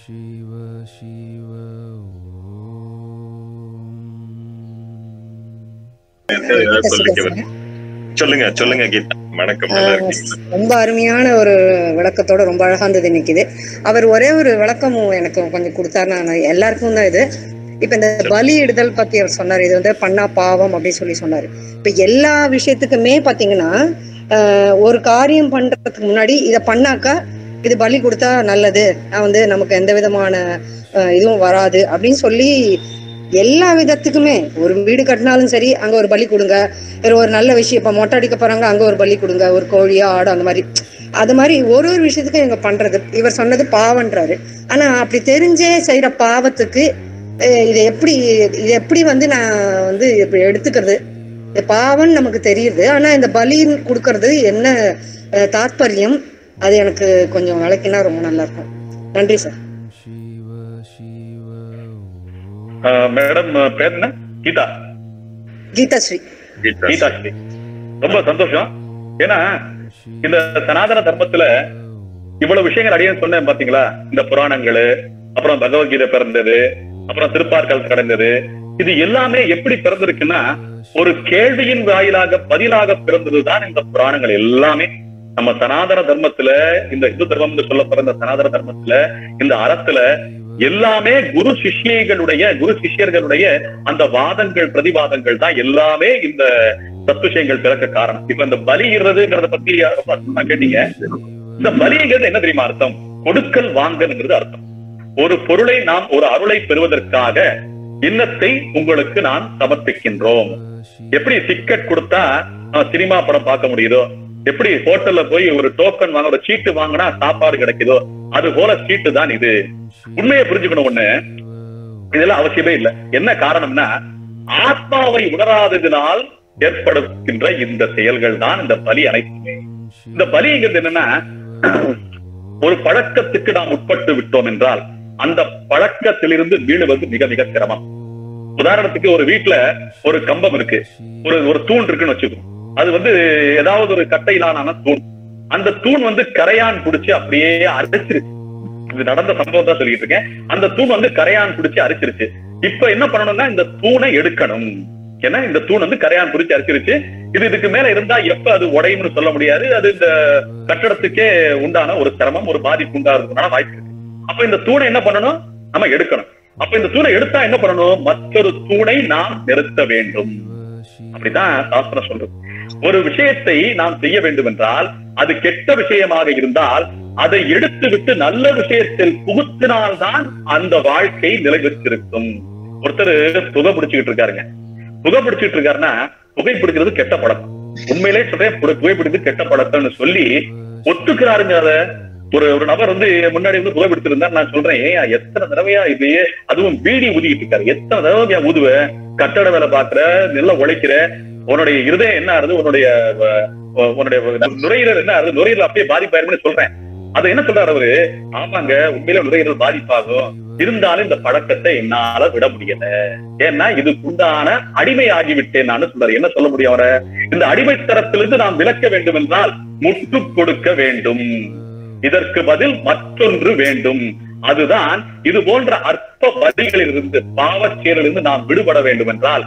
शिव शिव ஏதாவது சொல்லிக்க விரும்பு- சொல்லுங்க சொல்லுங்க கீதா வணக்கம் நல்லா இருக்கீங்களா ரொம்ப அருமையான ஒரு விளக்கத்தோட ரொம்ப அழகா இருந்தது இன்னைக்கு இது அவர் ஒரே ஒரு விளக்கமும் எனக்கு கொஞ்சம் கொடுத்தாரு நான் எல்லாருக்கும் தான் இது இப்ப இந்த பலி இடுதல் பத்தி அவர் சொன்னார் இது வந்து பண்ணா பாவம் அப்படின்னு சொல்லி சொன்னாரு இப்ப எல்லா விஷயத்துக்குமே பாத்தீங்கன்னா ஆஹ், ஒரு காரியம் பண்றதுக்கு முன்னாடி இதை பண்ணாக்கா இது பலி கொடுத்தா நல்லது நான் வந்து நமக்கு எந்த விதமான ஆஹ், இதுவும் வராது அப்படின்னு சொல்லி எல்லா விதத்துக்குமே ஒரு வீடு கட்டினாலும் சரி அங்க ஒரு பலி கொடுங்க வேற ஒரு நல்ல விஷயம் இப்ப மொட்டை அடிக்க போறாங்க அங்க ஒரு பலி கொடுங்க ஒரு கோழியோ ஆடோ அந்த மாதிரி அது மாதிரி ஒரு ஒரு விஷயத்துக்கும் இவங்க பண்றது இவர் சொன்னது பாவன்றாரு ஆனா அப்படி தெரிஞ்சே செய்யற பாவத்துக்கு அஹ், இதை எப்படி இது எப்படி வந்து நான் வந்து இப்படி எடுத்துக்கிறது இது பாவம்னு நமக்கு தெரியுது ஆனா இந்த பலி கொடுக்கறது என்ன அஹ், தாத்பரியம் அது எனக்கு கொஞ்சம் விளக்கினா ரொம்ப நல்லா இருக்கும் நன்றி சார் शिव शिव ஆஹ் மேடம் ஆஹ் பேர் என்ன கீதா கீதாஸ்ரீ கீதா கீதா ஸ்ரீ ரொம்ப சந்தோஷம் ஏன்னா இந்த சனாதன தர்மத்துல இவ்வளவு விஷயங்கள் அடியேன் சொன்னேன் பாத்தீங்களா இந்த புராணங்களு அப்புறம் பகவத்கீதை பிறந்தது அப்புறம் திருப்பார்கள் கடந்தது இது எல்லாமே எப்படி பிறந்திருக்குன்னா ஒரு கேள்வியின் வாயிலாக பதிலாக பிறந்ததுதான் இந்த புராணங்கள் எல்லாமே நம்ம சனாதன தர்மத்துல இந்த இந்து தர்மம் என்று சொல்லப்படுற இந்த சனாதன தர்மத்துல இந்த அறத்துல எல்லாமே குரு சிஷ்யர்களுடைய குரு சிஷ்யர்களுடைய அந்த வாதங்கள் பிரதிவாதங்கள் தான் எல்லாமே இந்த தத்துவங்கள் பிறக்க காரணம் இப்ப இந்த பலிகிறதுங்கிறத பத்தி ரொம்ப அற்புதமா கேட்டீங்க இந்த பலிங்கிறது என்ன தெரியுமா அர்த்தம் கொடுக்கல் வாங்கல்ங்கிறது அர்த்தம் ஒரு பொருளை நாம் ஒரு அருளை பெறுவதற்காக இன்னத்தை உங்களுக்கு நான் சமர்ப்பிக்கின்றோம் எப்படி டிக்கெட் கொடுத்தா நம்ம சினிமா படம் பார்க்க முடியுதோ எப்படி ஹோட்டல்ல போய் ஒரு டோக்கன் வாங்க ஒரு சீட்டு வாங்கினா சாப்பாடு கிடைக்குதோ அது போல சீட்டு தான் இது உண்மையை புரிஞ்சுக்கணும் ஒண்ணு இதெல்லாம் அவசியமே இல்லை என்ன காரணம்னா ஆத்மாவை உணராததினால் ஏற்படுகின்ற இந்த செயல்கள் தான் இந்த பலி அனைத்துமே இந்த பலிங்கிறது என்னன்னா ஒரு பழக்கத்துக்கு நாம் உட்பட்டு விட்டோம் என்றால் அந்த பழக்கத்திலிருந்து மீளுவது மிக மிக சிரமம் உதாரணத்துக்கு ஒரு வீட்டுல ஒரு கம்பம் இருக்கு ஒரு ஒரு தூண் இருக்குன்னு வச்சுக்கோ அது வந்து ஏதாவது ஒரு கட்டையிலான தூண் அந்த தூண் வந்து கரையான் பிடிச்சு அப்படியே அரிச்சிருச்சு இது நடந்த சம்பவம் தான் சொல்லிட்டு இருக்கேன் அந்த தூண் வந்து கரையான் பிடிச்சு அரிச்சிருச்சு இப்ப என்ன பண்ணணும்னா இந்த தூணை எடுக்கணும் ஏன்னா இந்த தூண் வந்து கரையான் பிடிச்சு அரிச்சிருச்சு இது இதுக்கு மேல இருந்தா எப்ப அது உடையும்னு சொல்ல முடியாது அது இந்த கட்டடத்துக்கே உண்டான ஒரு சிரமம் ஒரு பாதிப்பு உண்டாகிறதுனால வாய்ப்பு இருக்கு அப்ப இந்த தூணை என்ன பண்ணணும் நம்ம எடுக்கணும் அப்ப இந்த தூணை எடுத்தா என்ன பண்ணணும் மற்றொரு தூணை நாம் நிறுத்த வேண்டும் அப்படிதான் சாஸ்திரம் சொல்றது ஒரு விஷயத்தை நாம் செய்ய வேண்டும் என்றால் அது கெட்ட விஷயமாக இருந்தால் அதை எடுத்து விட்டு நல்ல விஷயத்தில் புகுத்தினால்தான் அந்த வாழ்க்கை நிலைபெற்றிருக்கும் ஒருத்தர் புகை பிடிச்சுக்கிட்டு இருக்காருங்க புகை பிடிச்சிட்டு இருக்காருன்னா புகை பிடிக்கிறது கெட்ட பழக்கம் உண்மையிலே சொல்றேன் புகை புகை பிடிக்கிறது கெட்ட பழக்கம்னு சொல்லி ஒத்துக்கிறாருங்க அத ஒரு ஒரு நபர் வந்து முன்னாடி வந்து புகை பிடிச்சிருந்தா நான் சொல்றேன் ஏன் எத்தனை தடவையா இப்படியே அதுவும் பீடி ஊதிக்கிட்டு இருக்காரு எத்தனை தடவை ஊதுவ கட்டட வேலை பாக்குற நல்லா உழைக்கிற உன்னுடைய இருதயம் என்ன ஆறுது உன்னுடைய அஹ், உன்னுடைய நுரையீரல் என்ன ஆறுது நுரையீரல் அப்படியே பாதிப்பாயிருன்னு சொல்றேன் அதை என்ன சொல்றாரு அவரு ஆமாங்க உண்மையில நுரையீரல் பாதிப்பாகும் இருந்தாலும் இந்த பழக்கத்தை என்னால விட முடியல ஏன்னா இதுக்குண்டான அடிமை ஆகிவிட்டேன் நான் சொல்றாரு என்ன சொல்ல முடியும் அவரை இந்த அடிமைத்தரத்திலிருந்து நாம் விலக்க வேண்டும் என்றால் முட்டு கொடுக்க வேண்டும் இதற்கு பதில் மற்றொன்று வேண்டும் அதுதான் இது போன்ற அற்ப பதிகளில் இருந்து பாவச் செயலிலிருந்து நாம் விடுபட வேண்டும் என்றால்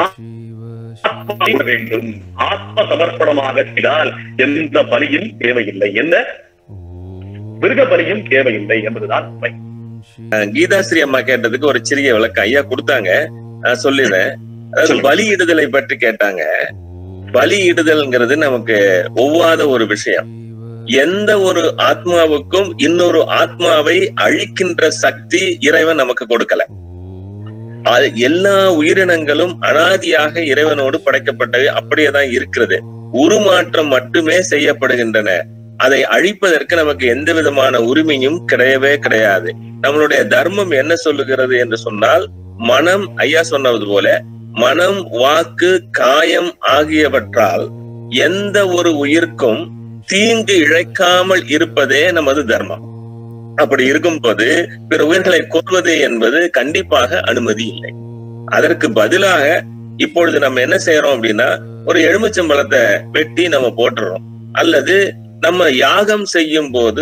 ஆத்மா செய்ய வேண்டும் ஆத்ம சமர்ப்பணமாக செய்தால் எந்த பலியும் தேவையில்லை எந்த மிருக பலியும் தேவையில்லை என்பதுதான் உண்மை கீதாஸ்ரீ அம்மா கேட்டதுக்கு ஒரு சிறிய விளக்கம் ஐயா கொடுத்தாங்க நான் சொல்லிடுறேன் அதாவது சொல்லுங்க. பலியிடுதலை பற்றி கேட்டாங்க பலியிடுதல்ங்கிறது நமக்கு ஒவ்வாத ஒரு விஷயம் எந்த ஒரு ஆத்மாவுக்கும் இன்னொரு ஆத்மாவை அழிக்கின்ற சக்தி இறைவன் நமக்கு கொடுக்கல அது எல்லா உயிரினங்களும் அனாதியாக இறைவனோடு படைக்கப்பட்டவை அப்படியேதான் இருக்கிறது உருமாற்றம் மட்டுமே செய்யப்படுகின்றன அதை அழிப்பதற்கு நமக்கு எந்த விதமான உரிமையும் கிடையவே கிடையாது நம்மளுடைய தர்மம் என்ன சொல்லுகிறது என்று சொன்னால் மனம் ஐயா சொன்னது போல மனம் வாக்கு காயம் ஆகியவற்றால் எந்த ஒரு உயிர்க்கும் தீங்கு இழைக்காமல் இருப்பதே நமது தர்மம் அப்படி இருக்கும்போது பிற உயிர்களை கொல்வது என்பது கண்டிப்பாக அனுமதி இல்லை அதற்கு பதிலாக இப்பொழுது நம்ம என்ன செய்யறோம் அப்படின்னா ஒரு எலுமிச்சம்பழத்தை வெட்டி நம்ம போட்டுறோம் அல்லது நம்ம யாகம் செய்யும் போது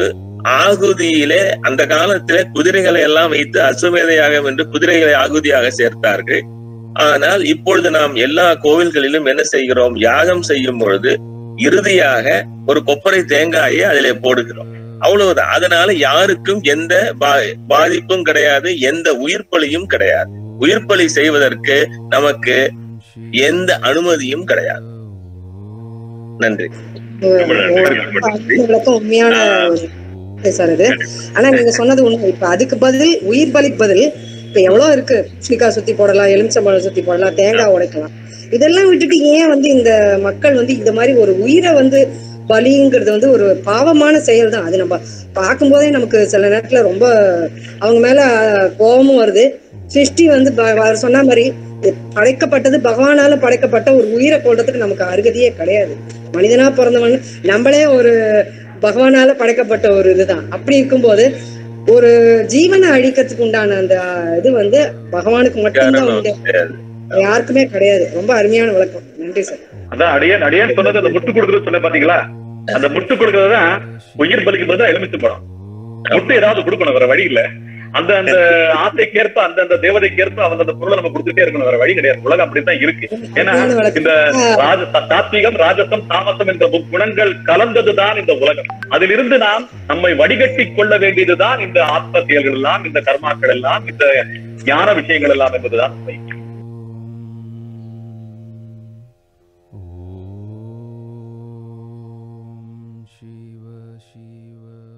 ஆகுதியிலே அந்த காலத்திலே குதிரைகளை எல்லாம் வைத்து அசுமேதையாக என்று குதிரைகளை ஆகுதியாக சேர்த்தார்கள் ஆனால் இப்பொழுது நாம் எல்லா கோவில்களிலும் என்ன செய்கிறோம் யாகம் செய்யும் பொழுது இறுதியாக ஒரு கொப்பரை தேங்காயை அதிலே போடுகிறோம் அவ்வளவுதான் அதனால யாருக்கும் எந்த பா- பாதிப்பும் கிடையாது எந்த உயிர்ப்பலியும் கிடையாது உயிர்ப்பலி செய்வதற்கு நமக்கு எந்த அனுமதியும் கிடையாது நன்றி விளக்கம் உண்மையான ஒரு சார் இது ஆனா நீங்க சொன்னது உண்மை இப்ப அதுக்கு பதில் உயிர் பலிக்கு பதில் இப்ப எவ்வளவு இருக்கு ஸ்ரீகா சுத்தி போடலாம் எலுமிச்சம்பழம் சுத்தி போடலாம் தேங்காய் உடைக்கலாம் இதெல்லாம் விட்டுட்டு ஏன் வந்து இந்த மக்கள் வந்து இந்த மாதிரி ஒரு உயிரை வந்து பலிங்கிறது வந்து ஒரு பாவமான செயல் தான் அது நம்ம பார்க்கும்போதே நமக்கு சில நேரத்துல ரொம்ப அவங்க மேல கோபமும் வருது சிருஷ்டி வந்து ப- அவர் சொன்ன மாதிரி இது படைக்கப்பட்டது பகவானால படைக்கப்பட்ட ஒரு உயிரை கொள்றதுக்கு நமக்கு அருகதையே கிடையாது மனிதனா பிறந்தவன் நம்மளே ஒரு பகவானால படைக்கப்பட்ட ஒரு இதுதான் அப்படி இருக்கும்போது ஒரு ஜீவனை அழிக்கிறதுக்கு உண்டான அந்த இது வந்து பகவானுக்கு மட்டும்தான் உண்டு கிடையாது. யாருக்குமே கிடையாது ரொம்ப அருமையான விளக்கம் நன்றி சார் அதான் அடியேன் அடியேன் சொன்னது அந்த முட்டு கொடுக்குறது சொன்ன பாத்தீங்களா அந்த முட்டு கொடுக்கறது தான் உயிர் பலிக்கு பதிலா எலுமிச்சு பழம் முட்டு ஏதாவது கொடுக்கணும் வேற வழி இல்ல அந்த அந்த ஆசைக்கேற்ப அந்த அந்த தேவதைக்கேற்ப அவங்க அந்த பொருளை நம்ம கொடுத்துட்டே இருக்கணும் வேற வழி கிடையாது உலகம் அப்படித்தான் இருக்கு ஏன்னா அருமையான விளக்கம் இந்த ராஜ சாத்வீகம் ராஜசம் தாமசம் என்ற முக்குணங்கள் கலந்ததுதான் இந்த உலகம் அதிலிருந்து நாம் நம்மை வடிகட்டி கொள்ள வேண்டியதுதான் இந்த ஆத்ம செயல்கள் எல்லாம் இந்த கர்மாக்கள் எல்லாம் இந்த ஞான விஷயங்கள் எல்லாம் என்பதுதான் உண்மை ॐ शिव शिव